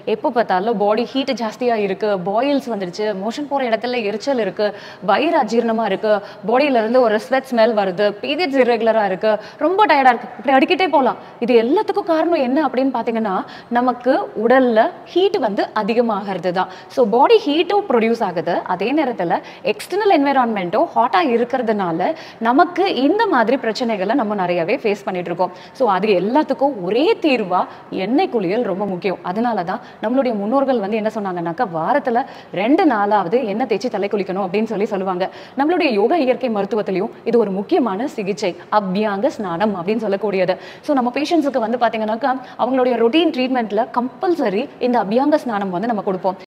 எப்போ பார்த்தாலும் body heat ஜாஸ்தியாக இருக்கு பாயில்ஸ் வந்துடுச்சு மோஷன் போகிற இடத்துல எரிச்சல் இருக்கு வயிறு அஜீரணமாக இருக்கு பாடியில இருந்து ஒரு ஸ்வெட் ஸ்மெல் வருது பீரியட்ஸ் இரெகுலராக இருக்கு ரொம்ப டயர்டாக இருக்கு இப்படி அடிக்கிட்டே போகலாம் இது எல்லாத்துக்கும் காரணம் என்ன அப்படின்னு பார்த்தீங்கன்னா நமக்கு உடல்ல ஹீட் வந்து அதிகமாகிறது தான் ஸோ பாடி ஹீட்டும் ப்ரொடியூஸ் ஆகுது அதே நேரத்தில் எக்ஸ்டர்னல் என்வைரான்மெண்ட்டும் ஹாட்டாக இருக்கிறதுனால நமக்கு இந்த மாதிரி பிரச்சனைகளை நம்ம நிறையவே ஃபேஸ் பண்ணிட்டு இருக்கோம் ஸோ அது எல்லாத்துக்கும் ஒரே தீர்வா எண்ணெய் குளியல் ரொம்ப முக்கியம் அதனால தான் நம்மளுடைய முன்னோர்கள் வந்து என்ன சொன்னாங்கன்னாக்கா வாரத்துல ரெண்டு நாளாவது எண்ணெய் தேய்ச்சி தலை குளிக்கணும் அப்படின்னு சொல்லி சொல்லுவாங்க நம்மளுடைய யோகா இயற்கை மருத்துவத்திலையும் இது ஒரு முக்கியமான சிகிச்சை அபியாங்க ஸ்நானம் அப்படின்னு சொல்லக்கூடியது ஸோ நம்ம பேஷண்ட்ஸுக்கு வந்து பார்த்தீங்கன்னாக்கா அவங்களுடைய ரொட்டீன் ட்ரீட்மெண்ட்ல கம்பல்சரி இந்த அபியாங்க ஸ்நானம் வந்து நம்ம கொடுப்போம்